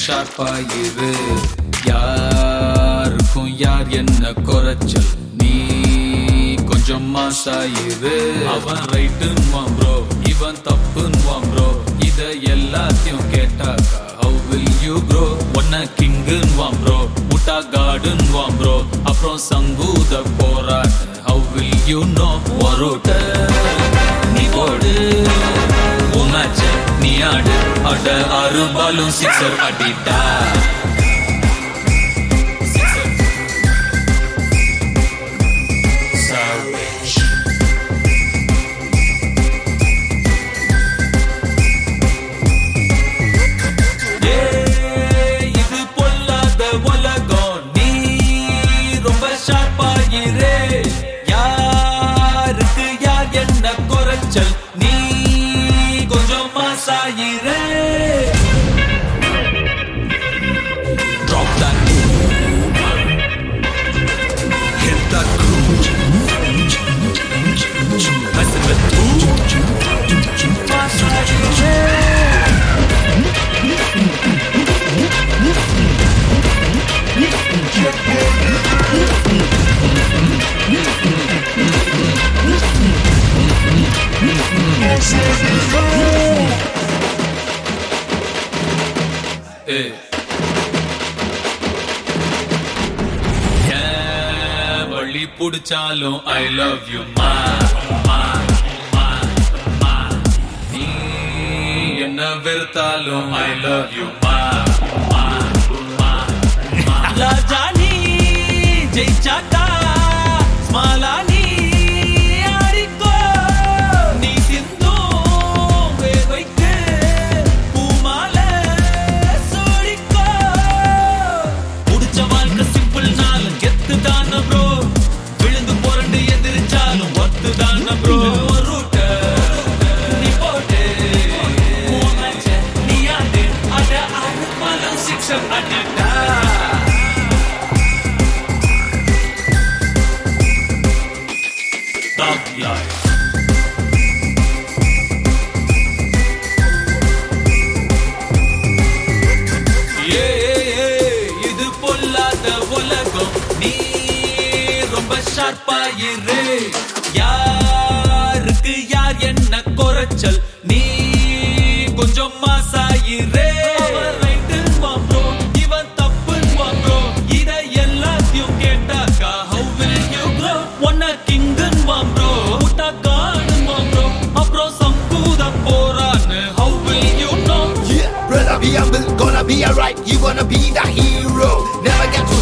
ஷார்ப்பா இரு யாருக்கும் யார் என்ன குறைச்சல் நீ கொஞ்சம் மாசாயிரு அவன் ரைட்டுன்னுவான் ப்ரோ இவன் தப்புன்னுவான் ப்ரோ இத எல்லாத்தையும் கேட்டாக்கா ஹவு வில் யூ ப்ரோ ஒன்ன கிங்குன்னுவான் ப்ரோ முட்டா காடுன்னுவான் ப்ரோ அப்புறம் சங்கூத போராட்ட ஹவு வில் யூ நோ ஒரோட்ட நீ போடு உன் மேட்ச நீ ஆடு அட ஆறு பாலும் சிக்ஸர் அடிட்டா Sixer. Savage. ஏய், இது பொல்லாத உலகம் நீ ரொம்ப ஷார்ப்பாயிரே யாருக்கு யார் என்ன குறைச்சல் நீ கொஞ்சம் மாசாயிரே Drop that Hit that groove Messing with Masayiре Hey. ஏன் வழி புடிச்சாலும் ஐ லவ் யூ மா மா, மா, மா. நீ என்ன வெறுத்தாலும் ஐ லவ் யூ மா மா, மா, மா. ராஜா நீ ஜெயிச்சாக்கா ஸ்மாலா நீ ஆடிக்கோ நீ சிந்தும் வேர்வைக்கு பூமாலை சூடிக்கோ புடிச்ச வாழ்க்கை சிம்பிள் நாளும் கெத்து தான ப்ரோ விழுந்து புரண்டு எதிர்ச்சாலும் ஒத்து தான ப்ரோ ரூட்ட நீ போட்டு உன் match அ நீ ஆடு அட ஆடு பலம் சிக்ஸர் அடிட்டா Thug life ஏய், இது பொல்லாத உலகம் நீ ரொம்ப ஷார்ப்பாயிரு யாருக்கு யார் என்ன குறைச்சல் நீ கொஞ்சம் மாசாயிரே அவன் ரைட்டுன்னுவான் bro, இவன் தப்புன்னுவான் bro. இத எல்லாத்தையும் கேட்டாக்கா how will you grow? உன்னை கிங்குன்னுவான் bro, முட்டா காடுன்னுவான் bro. அப்புறம் சங்கூத போறான்னு how will you know? Yeah, brother, be humble, gonna be alright. You gonna be the hero. Never get